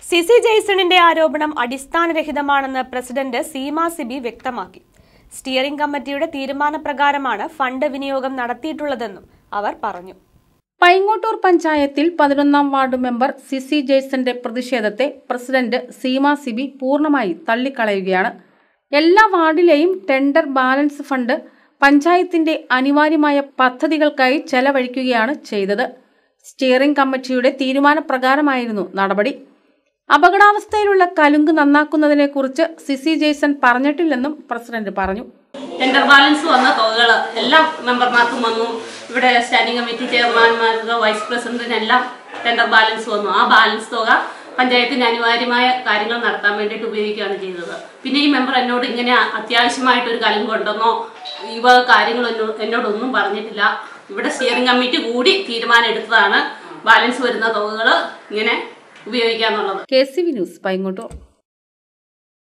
CC ജെയ്സണിന്റെ ആരോപണം അടിസ്ഥാനരഹിതമാണെന്ന് president Seema Sibi വ്യക്തമാക്കി steering കമ്മിറ്റിയുടെ തീരുമാനപ്രകാരമാണ് ഫണ്ട് വിനിയോഗം നടത്തിയിട്ടുള്ളതെന്നും അവർ പറഞ്ഞു പൈങ്ങോട്ടൂർ പഞ്ചായത്തിൽ പതിനൊന്നാം വാർഡ് മെമ്പർ സിസി ജെയ്സന്റെ പ്രതിഷേധത്തെ പ്രസിഡന്റ് സീമ സിബി പൂർണ്ണമായി തള്ളിക്കളയുകയാണ് എല്ലാ വാർഡിലെയും ടെൻഡർ ബാലൻസ് ഫണ്ട് പഞ്ചായത്തിന്റെ അനിവാര്യമായ പദ്ധതികൾക്കായി ചെലവഴിക്കുകയാണ് ചെയ്തത് സ്റ്റിയറിംഗ് കമ്മിറ്റിയുടെ തീരുമാനപ്രകാരമായിരുന്നു നടപടി അപകടാവസ്ഥയിലുള്ള കലുങ്ക് നന്നാക്കുന്നതിനെക്കുറിച്ച് സിസി ജെയ്സൺ പറഞ്ഞിട്ടില്ലെന്നും പ്രസിഡന്റ് പറഞ്ഞു ടെൻഡർ ബാലൻസ് വന്ന തുകകൾ എല്ലാ മെമ്പർമാർക്കും വന്നു ഇവിടെ സ്റ്റാൻഡിംഗ് കമ്മിറ്റി ചെയർമാൻമാർക്ക് വൈസ് പ്രസിഡന്റിനെല്ലാം ടെൻഡർ ബാലൻസ് വന്നു ആ ബാലൻസ് തുക പഞ്ചായത്തിന് അനിവാര്യമായ കാര്യങ്ങൾ നടത്താൻ വേണ്ടിയിട്ട് ഉപയോഗിക്കുകയാണ് ചെയ്തത് പിന്നെ ഈ മെമ്പർ എന്നോട് ഇങ്ങനെ അത്യാവശ്യമായിട്ടൊരു കലം കൊണ്ടെന്നോ ഈ വക കാര്യങ്ങൾ എന്നോ- എന്നോടൊന്നും പറഞ്ഞിട്ടില്ല ഇവിടെ സ്റ്റിയറിംഗ് കമ്മിറ്റി കൂടി തീരുമാനം എടുത്തതാണ് ബാലൻസ് വരുന്ന തുകകൾ ഇങ്ങനെ ഉപയോഗിക്കാന്നുള്ളത് കെ സി വി ന്യൂസ് പൈങ്ങോട്ടൂർ